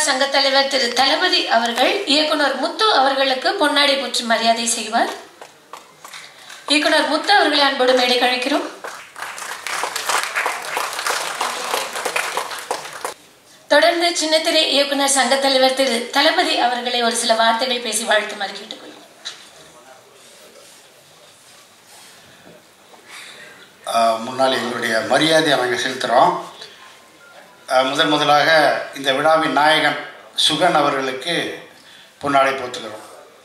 சங்க தலைவர் திரு தளபதி அவர்கள் இயக்குனர் முத்து அவர்களுக்கு பொன்னாடை போற்றி மரியாதை செய்வார் இயக்குனர் முத்து அவர்களை அன்போடு மேடை கழிக்கிறோம் தொடர்ந்து சின்னத்திரை இயக்குனர் சங்க தலைவர் திரு தளபதி அவர்களை ஒரு சில வார்த்தைகள் பேசி வாழ்த்துமாறு கேட்டுக்கொள்கிறேன் ஆஹ் முன்னால் எங்களுடைய மரியாதையை நாங்கள் செலுத்துகிறோம் ஆஹ் முதன் முதலாக இந்த விழாவின் நாயகன் சுகன் அவர்களுக்கு பொன்னாடை போத்துக்கிறோம்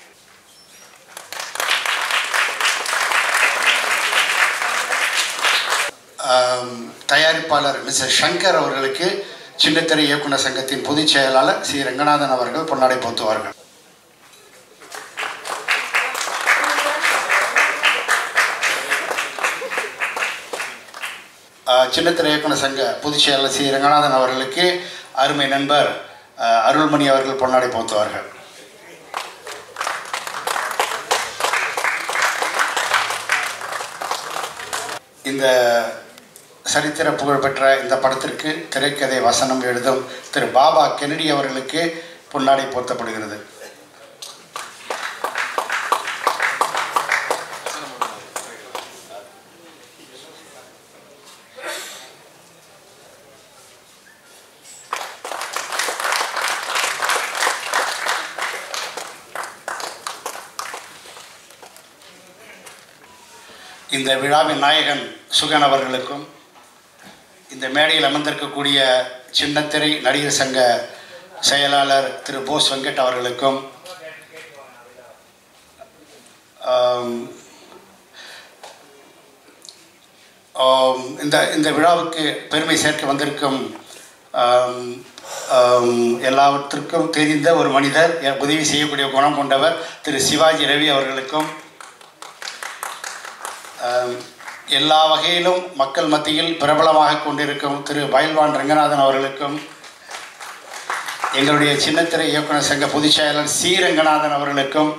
ஆம், தயாரிப்பாளர் மிஸ்டர் சங்கர் அவர்களுக்கு சின்னத்திரை இயக்குனர் சங்கத்தின் பொதுச் செயலாளர் சி ரங்கநாதன் அவர்கள் பொன்னாடை போத்துவார்கள் ஆஹ் சின்னத்திரை இயக்குனர் சங்க பொதுச் செயலாளர் சி ரங்கநாதன் அவர்களுக்கு அருமை நண்பர் ஆஹ் அருள்மணி அவர்கள் பொன்னாடை போத்துவார்கள் இந்த சரித்திர புகழ்பெற்ற இந்த படத்திற்கு திரைக்கதை வசனம் எழுதும் திரு பாபா கெனடி அவர்களுக்கு பொன்னாடை போர்த்தப்படுகிறது இந்த விழாவின் நாயகன் சுகன் அவர்களுக்கும் இந்த மேடையில் அமர்ந்திருக்கக்கூடிய சின்னத்திரை நடிகர் சங்க செயலாளர் திரு போஸ் வெங்கட் அவர்களுக்கும் ஆம், ஆம், இந்த இந்த விழாவுக்கு பெருமை சேர்க்க வந்திருக்கும் ஆம், ஆம், எல்லாவற்றிற்கும் தெரிந்த ஒரு மனிதர் உதவி செய்யக்கூடிய குணம் கொண்டவர் திரு சிவாஜி ரவி அவர்களுக்கும் ஆம், எல்லா வகையிலும் மக்கள் மத்தியில் பிரபலமாக கொண்டிருக்கும் திரு பயில்வான் ரங்கநாதன் அவர்களுக்கும் எங்களுடைய சின்னத்திரை இயக்குனர் சங்க பொதுச் செயலாளர் சி ரங்கநாதன் அவர்களுக்கும்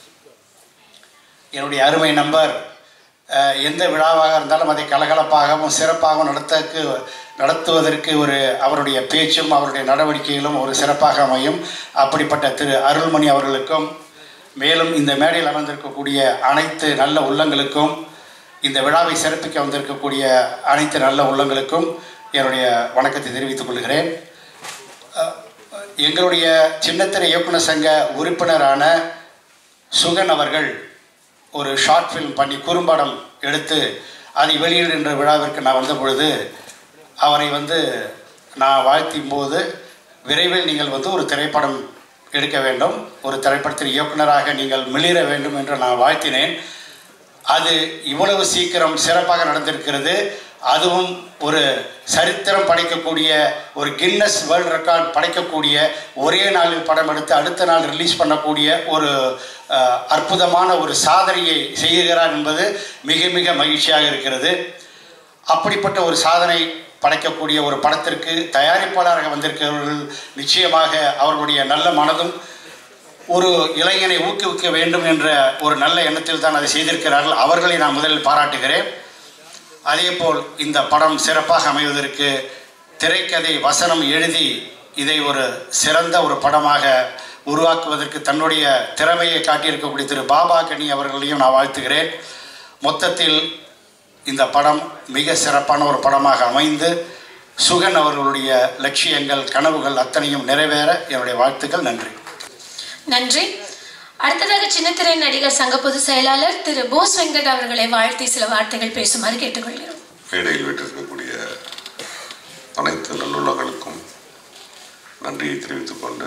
என்னுடைய அருமை நம்பர் அஹ், எந்த விழாவாக இருந்தாலும் அதை கலகலப்பாகவும் சிறப்பாகவும் நடத்தக்கு நடத்துவதற்கு ஒரு அவருடைய பேச்சும் அவருடைய நடவடிக்கைகளும் ஒரு சிறப்பாக அமையும் அப்படிப்பட்ட திரு அருள்மணி அவர்களுக்கும் மேலும் இந்த மேடையில் அமர்ந்திருக்கக்கூடிய அனைத்து நல்ல உள்ளங்களுக்கும் இந்த விழாவை சிறப்பிக்க வந்திருக்கக்கூடிய அனைத்து நல்ல உள்ளங்களுக்கும் என்னுடைய வணக்கத்தை தெரிவித்துக் கொள்கிறேன் அஹ், எங்களுடைய சின்னத்திரை இயக்குனர் சங்க உறுப்பினரான சுகன் அவர்கள் ஒரு ஷார்ட் ஃபிலிம் பண்ணி குறும்படம் எடுத்து அதை வெளியிடுகின்ற விழாவிற்கு நான் வந்த பொழுது அவரை வந்து நான் வாழ்த்தும் போது விரைவில் நீங்கள் வந்து ஒரு திரைப்படம் எடுக்க வேண்டும் ஒரு திரைப்படத்தின் இயக்குனராக நீங்கள் மிளிர வேண்டும் என்று நான் வாழ்த்தினேன் அது இவ்வளவு சீக்கிரம் சிறப்பாக நடந்திருக்கிறது அதுவும் ஒரு சரித்திரம் படைக்கக்கூடிய ஒரு கின்னஸ் வேர்ல்ட் ரெக்கார்ட் படைக்கக்கூடிய ஒரே நாளில் படம் எடுத்து அடுத்த நாள் ரிலீஸ் பண்ணக்கூடிய ஒரு அஹ், அற்புதமான ஒரு சாதனையை செய்கிறார் என்பது மிக மிக மகிழ்ச்சியாக இருக்கிறது அப்படிப்பட்ட ஒரு சாதனை படைக்கக்கூடிய ஒரு படத்திற்கு தயாரிப்பாளராக வந்திருக்கிறவர்கள் நிச்சயமாக அவர்களுடைய நல்ல மனதும் ஒரு இளைஞனை ஊக்குவிக்க வேண்டும் என்ற ஒரு நல்ல எண்ணத்தில் தான் அதை செய்திருக்கிறார்கள் அவர்களை நான் முதலில் பாராட்டுகிறேன் அதேபோல் இந்த படம் சிறப்பாக அமைவதற்கு திரைக்கதை வசனம் எழுதி இதை ஒரு சிறந்த ஒரு படமாக உருவாக்குவதற்கு தன்னுடைய திறமையை காட்டியிருக்கக்கூடிய திரு பாபா கனி அவர்களையும் நான் வாழ்த்துகிறேன் மொத்தத்தில் இந்த படம் மிக சிறப்பான ஒரு படமாக அமைந்து சுகன் அவர்களுடைய லட்சியங்கள் கனவுகள் அத்தனையும் நிறைவேற என்னுடைய வாழ்த்துக்கள் நன்றி நன்றி அடுத்ததாக சின்னத்திரை நடிகர் சங்க பொதுச் செயலாளர் திரு போஸ் வெங்கட் அவர்களை வாழ்த்தி சில வார்த்தைகள் பேசுமாறு கேட்டுக்கொள்கிறோம் மேடையில் வீட்டிருக்கக்கூடிய அனைத்து நல்லுள்ளங்களுக்கும் நன்றியை தெரிவித்துக் கொண்டு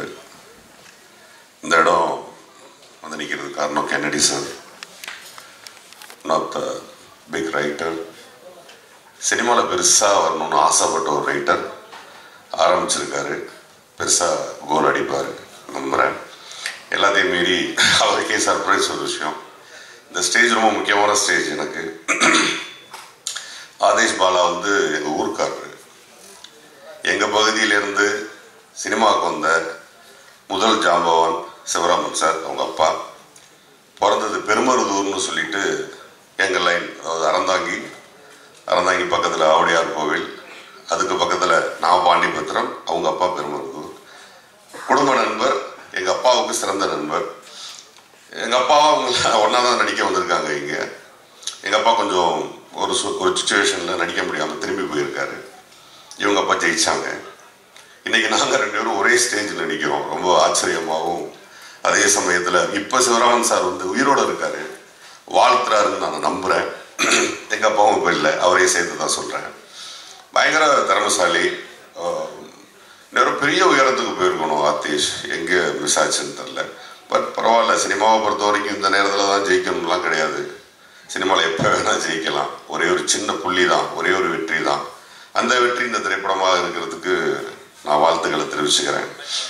இந்த இடம் வந்து நிற்கிறது காரணம் Kennedy sir one of the big writer சினிமாவில் பெருசாக வரணும்னு ஆசைப்பட்ட ஒரு ரைட்டர் ஆரம்பிச்சிருக்காரு பெருசாக கோல் அடிப்பார் நம்புகிறேன் எல்லாத்தையும் மீறி அவருக்கே சர்ப்ரைஸ் ஒரு விஷயம் இந்த ஸ்டேஜ் ரொம்ப முக்கியமான ஸ்டேஜ் எனக்கு ஆதேஷ் பாலா வந்து எங்கள் ஊர்க்காரரு எங்கள் பகுதியிலேருந்து சினிமாவுக்கு வந்த முதல் ஜாம்பவான் சிவராமன் சார் அவங்க அப்பா பிறந்தது பெருமருதூர்னு சொல்லிட்டு எங்கள் லைன் அதாவது அறந்தாங்கி அறந்தாங்கி பக்கத்தில் ஆவுடையார் கோவில் அதுக்கு பக்கத்தில் நான் பாண்டிபத்திரம் அவங்க அப்பா பெருமருதூர் குடும்ப நண்பர் எங்கள் அப்பாவுக்கு சிறந்த நண்பர் எங்கள் அப்பாவும் அவங்க ஒன்றா தான் நடிக்க வந்திருக்காங்க இங்கே எங்கள் அப்பா கொஞ்சம் ஒரு சு- ஒரு சுச்சுவேஷனில் நடிக்க முடியாமல் திரும்பி போயிருக்காரு இவங்க அப்பா ஜெயிச்சாங்க இன்னைக்கு நாங்கள் ரெண்டு பேரும் ஒரே ஸ்டேஜில் நிற்கிறோம் ரொம்ப ஆச்சரியமாகவும் அதே சமயத்தில் இப்போ சிவராமன் சார் வந்து உயிரோடு இருக்காரு வாழ்த்துறாருன்னு நான் நம்புகிறேன் எங்கள் அப்பாவும் இப்போ இல்லை அவரையும் சேர்த்து தான் சொல்கிறேன் பயங்கர திறமசாலி ஆஹ், இன்னொரு பெரிய உயரத்துக்கு போயிருக்கணும் ஆத்தீஷ் எங்கே மிஸ் ஆச்சுன்னு தெரில பட் பரவாயில்ல சினிமாவை பொறுத்த வரைக்கும் இந்த நேரத்தில் தான் ஜெயிக்கணும்லாம் கிடையாது சினிமாவில் எப்போ வேணால் ஜெயிக்கலாம் ஒரே ஒரு சின்ன புள்ளி தான் ஒரே ஒரு வெற்றி தான் அந்த வெற்றி இந்த திரைப்படமாக இருக்கிறதுக்கு நான் வாழ்த்துக்களை தெரிவிச்சுக்கிறேன்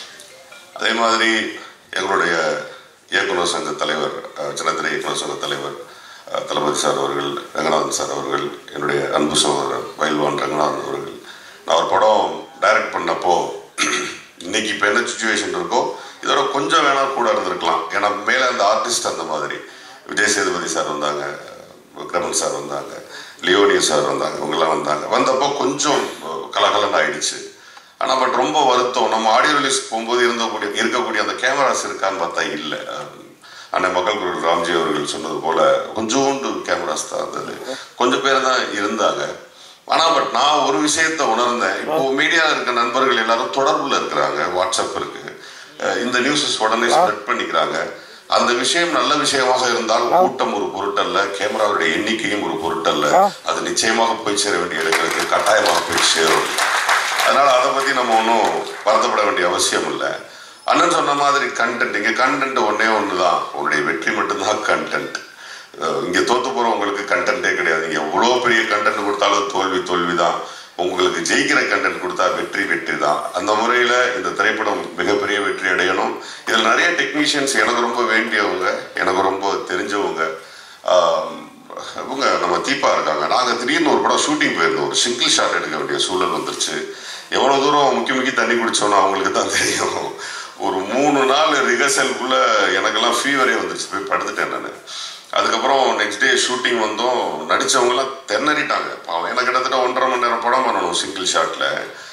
அதே மாதிரி எங்களுடைய இயக்குனர் சங்க தலைவர் அஹ், சின்னத்திரை இயக்குனர் சங்க தலைவர் அஹ், தளபதி சார் அவர்கள் ரங்கநாதன் சார் அவர்கள் என்னுடைய அன்பு சகோதரர் பயில்வான் ரங்கநாதன் அவர்கள் நான் ஒரு படம் டைரக்ட் பண்ணப்போ இன்னைக்கு இப்போ என்ன சுச்சுவேஷன் இருக்கோ இதோட கொஞ்சம் வேணா கூட இருந்திருக்கலாம் ஏன்னா மேலே அந்த ஆர்டிஸ்ட் அந்த மாதிரி விஜய் சேதுபதி சார் வந்தாங்க விக்ரமன் சார் வந்தாங்க லியோனிய சார் வந்தாங்க இவங்கெல்லாம் வந்தாங்க வந்தப்போ கொஞ்சம் அஹ், கலகலன்னு ஆயிடுச்சு ஆனால் பட் ரொம்ப வருத்தம் நம்ம ஆடியோ ரிலீஸ் போகும்போது இருந்தக்கூடிய இருக்கக்கூடிய அந்த கேமராஸ் இருக்கான்னு பார்த்தா இல்லை அண்ணன் மக்கள் குரல் ராம்ஜி அவர்கள் சொன்னது போல கொஞ்சோண்டு கேமராஸ் தான் இருந்தது கொஞ்சம் பேர் தான் இருந்தாங்க ஆனால் பட் நான் ஒரு விஷயத்த உணர்ந்தேன் இப்போ மீடியாவில் இருக்க நண்பர்கள் எல்லாரும் தொடர்புல இருக்கிறாங்க வாட்ஸ்அப் இருக்கு அஹ் இந்த நியூஸஸ் உடனே ஸ்ப்ரெட் பண்ணிக்கிறாங்க அந்த விஷயம் நல்ல விஷயமாக இருந்தால் கூட்டம் ஒரு பொருட்டல்ல கேமராவுடைய எண்ணிக்கையும் ஒரு பொருட்டல்ல அது நிச்சயமாக போய் சேர வேண்டிய இடங்களுக்கு கட்டாயமாக போய் சேரும் அதனால அதை பத்தி நம்ம ஒன்றும் வருத்தப்பட வேண்டிய அவசியம் இல்லை அண்ணன் சொன்ன மாதிரி கண்டென்ட் இங்க கண்டென்ட் ஒன்னே ஒன்று தான் உங்களுடைய வெற்றி மட்டும்தான் கண்டென்ட் இங்க தோத்து போறவங்களுக்கு கண்டென்ட்டே கிடையாது நீங்க எவ்வளோ பெரிய கண்டென்ட் கொடுத்தாலும் தோல்வி தோல்வி தான் உங்களுக்கு ஜெயிக்கிற கண்டென்ட் கொடுத்தா வெற்றி வெற்றி தான் அந்த முறையில் இந்த திரைப்படம் மிகப்பெரிய வெற்றி அடையணும் இதில் நிறைய டெக்னீஷியன்ஸ் எனக்கு ரொம்ப வேண்டியவங்க எனக்கு ரொம்ப தெரிஞ்சவங்க ஆஹ், இவங்க நம்ம தீபா இருக்காங்க நாங்கள் திடீர்னு ஒரு படம் ஷூட்டிங் போயிருந்தோம் ஒரு சிங்கிள் ஷாட் எடுக்க வேண்டிய சூழல் வந்துருச்சு எவ்வளோ தூரம் முக்கி முக்கி தண்ணி குடிச்சோன்னு அவங்களுக்கு தான் தெரியும் ஒரு மூணு நாள் ரிஹர்சலுக்குள்ள எனக்கெல்லாம் ஃபீவரே வந்துருச்சு போய் படுத்துட்டேன் நான் அதுக்கப்புறம் நெக்ஸ்ட் டே ஷூட்டிங் வந்தோம் நடிச்சவங்கலாம் திணறிட்டாங்க பாவம் எனக்கு கிட்டத்தட்ட ஒன்றரை மணி நேரம் படம் பண்ணணும் சிங்கிள் ஷாட்டில்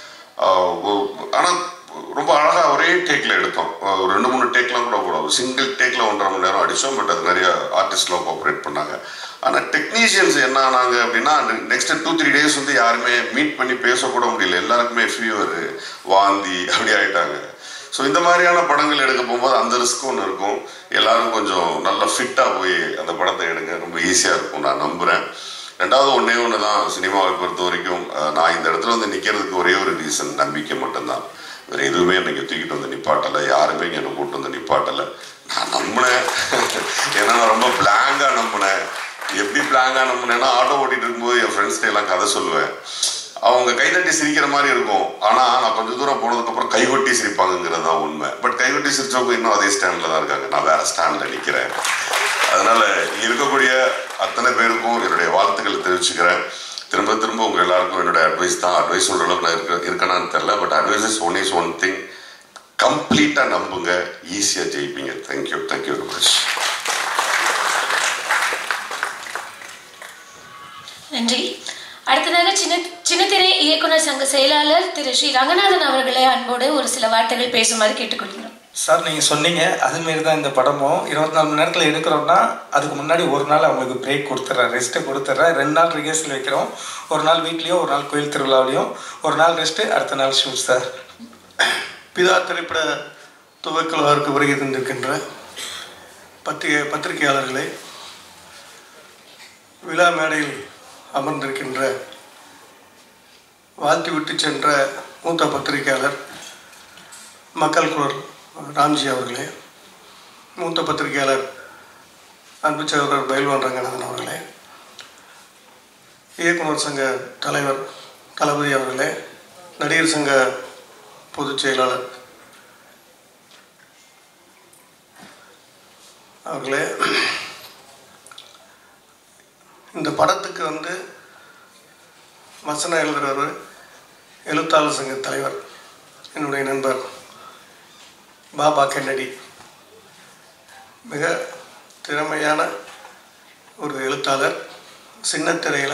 ஆனால் ரொம்ப அழகாக ஒரே டேக்கில் எடுத்தோம் ஆஹ் ஒரு ரெண்டு மூணு டேக்லாம் கூட கூட ஒரு சிங்கிள் டேக்கில் ஒன்றரை மணி நேரம் அடித்தோம் பட் அது நிறைய ஆர்டிஸ்ட்லாம் கோஆப்ரேட் பண்ணாங்க ஆனால் டெக்னீஷியன்ஸ் என்ன ஆனாங்க அப்படின்னா நெக்ஸ்ட் டூ த்ரீ டேஸ் வந்து யாருமே மீட் பண்ணி பேசக்கூட முடியல எல்லாருக்குமே ஃபீவர் வாந்தி அப்படி ஆயிட்டாங்க ஸோ இந்த மாதிரியான படங்கள் எடுக்க போகும்போது அந்த ரிஸ்க் ஒன்று இருக்கும் எல்லாரும் கொஞ்சம் நல்லா ஃபிட்டாக போய் அந்த படத்தை எடுங்க ரொம்ப ஈஸியாக இருக்கும் நான் நம்புகிறேன் ரெண்டாவது ஒன்றே ஒன்று தான் சினிமாவை பொறுத்த வரைக்கும் அஹ், நான் இந்த இடத்துல வந்து நிற்கிறதுக்கு ஒரே ஒரு ரீசன் நம்பிக்கை மட்டும்தான் வேறு எதுவுமே என்னை தூக்கிட்டு வந்து நிப்பாட்டலை யாருமே இங்கே என்னை கூட்டு வந்து நிப்பாட்டலை நான் நம்பினேன் ஏன்னா நான் ரொம்ப பிளாங்காக நம்பினேன் எப்படி பிளாங்காக நம்பினேன்னா ஆட்டோ ஓட்டிட்டு இருக்கும்போது என் ஃப்ரெண்ட்ஸ்கிட்ட எல்லாம் கதை சொல்லுவேன் அவங்க கைதட்டி சிரிக்கிற மாதிரி இருக்கும் ஆனா நான் கொஞ்சம் தூரம் போனதுக்கு அப்புறம் கைகொட்டி சிரிப்பாங்கங்கிறது தான் உண்மை பட் கைகொட்டி சிரிச்சவங்க இன்னும் அதே ஸ்டாண்ட்ல தான் இருக்காங்க நான் வேற ஸ்டாண்ட்ல நிக்கிறேன் அதனால இங்க இருக்கக்கூடிய அத்தனை பேருக்கும் என்னுடைய வாழ்த்துக்களை தெரிவிச்சுக்கிறேன் திரும்ப திரும்ப உங்க எல்லாருக்கும் என்னுடைய அட்வைஸ் தான் அட்வைஸ் சொல்ற அளவுக்கு நான் இருக்க இருக்கேனான்னு தெரியல but advice is one is one thing கம்ப்ளீட்டா நம்புங்க ஈஸியா ஜெயிப்பீங்க தேங்க்யூ தேங்க்யூ வெரி மச் நன்றி அடுத்ததாக சின்ன சின்னத்திரை இயக்குனர் சங்க செயலாளர் திரு ஸ்ரீ ரங்கநாதன் அவர்களை அன்போடு ஒரு சில வார்த்தைகள் பேசுமாறு கேட்டுக்கொள்கிறோம் சார் நீங்கள் சொன்னீங்க அதுமாரி தான் இந்த படமும் இருபத்தி நாலு மணி நேரத்தில் எடுக்கிறோம்னா அதுக்கு முன்னாடி ஒரு நாள் அவங்களுக்கு பிரேக் கொடுத்துட்றேன் ரெஸ்ட்டு கொடுத்துட்றேன் ரெண்டு நாள் ரிஹர்சல் வைக்கிறோம் ஒரு நாள் வீட்லேயும் ஒரு நாள் கோயில் திருவிழாவிலையும் ஒரு நாள் ரெஸ்ட்டு அடுத்த நாள் ஷூட் சார் பிதா திரைப்பட துவக்கலுவருக்கு வருகை தந்திருக்கின்ற பத்திரிகை பத்திரிகையாளர்களே விழா மேடையில் அமர்ந்திருக்கின்ற வாழ்த்து விட்டு சென்ற மூத்த பத்திரிகையாளர் மக்கள் குரல் ராம்ஜி அவர்களே மூத்த பத்திரிகையாளர் அன்பு சகோதரர் பயில்வான் ரங்கநாதன் அவர்களே இயக்குனர் சங்க தலைவர் தளபதி அவர்களே நடிகர் சங்க பொதுச் செயலாளர் அவர்களே இந்த படத்துக்கு வந்து வசனம் எழுதுகிறவர் எழுத்தாளர் சங்க தலைவர் என்னுடைய நண்பர் பாபா கென்னடி மிக திறமையான ஒரு எழுத்தாளர் சின்னத்திரையில்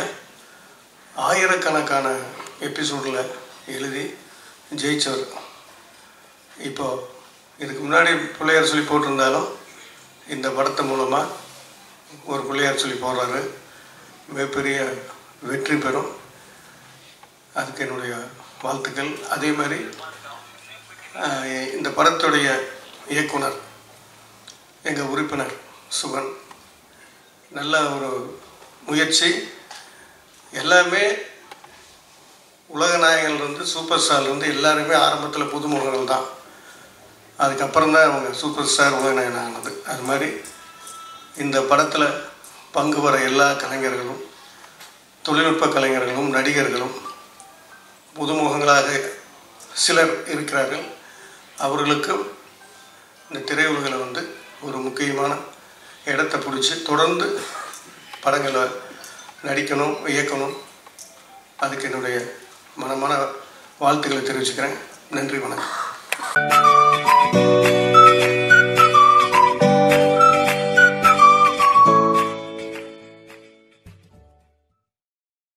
ஆயிரக்கணக்கான எபிசோடில் எழுதி ஜெயிச்சவர் இப்போ இதுக்கு முன்னாடி பிள்ளையார் சொல்லி போட்டிருந்தாலும் இந்த படத்து மூலமாக ஒரு பிள்ளையார் சொல்லி போடுறாரு மிகப்பெரிய வெற்றி பெறும் அதுக்கு என்னுடைய வாழ்த்துக்கள் அதே மாதிரி ஆஹ், இந்த படத்துடைய இயக்குனர் எங்கள் உறுப்பினர் சுகன் நல்ல ஒரு முயற்சி எல்லாமே உலக நாயகன்லேருந்து சூப்பர் ஸ்டார்லேருந்து எல்லாருமே ஆரம்பத்தில் புதுமுகங்கள் தான் அதுக்கப்புறம் தான் அவங்க சூப்பர் ஸ்டார் உலக நாயகன் ஆனது அது மாதிரி இந்த படத்தில் பங்கு வர எல்லா கலைஞர்களும் தொழில்நுட்ப கலைஞர்களும் நடிகர்களும் புதுமுகங்களாக சிலர் இருக்கிறார்கள் அவர்களுக்கும் இந்த திரையுலகில் வந்து ஒரு முக்கியமான இடத்தை பிடிச்சி தொடர்ந்து படங்களை நடிக்கணும் இயக்கணும் அதுக்கு என்னுடைய மனமான வாழ்த்துக்களை தெரிவிச்சுக்கிறேன் நன்றி வணக்கம்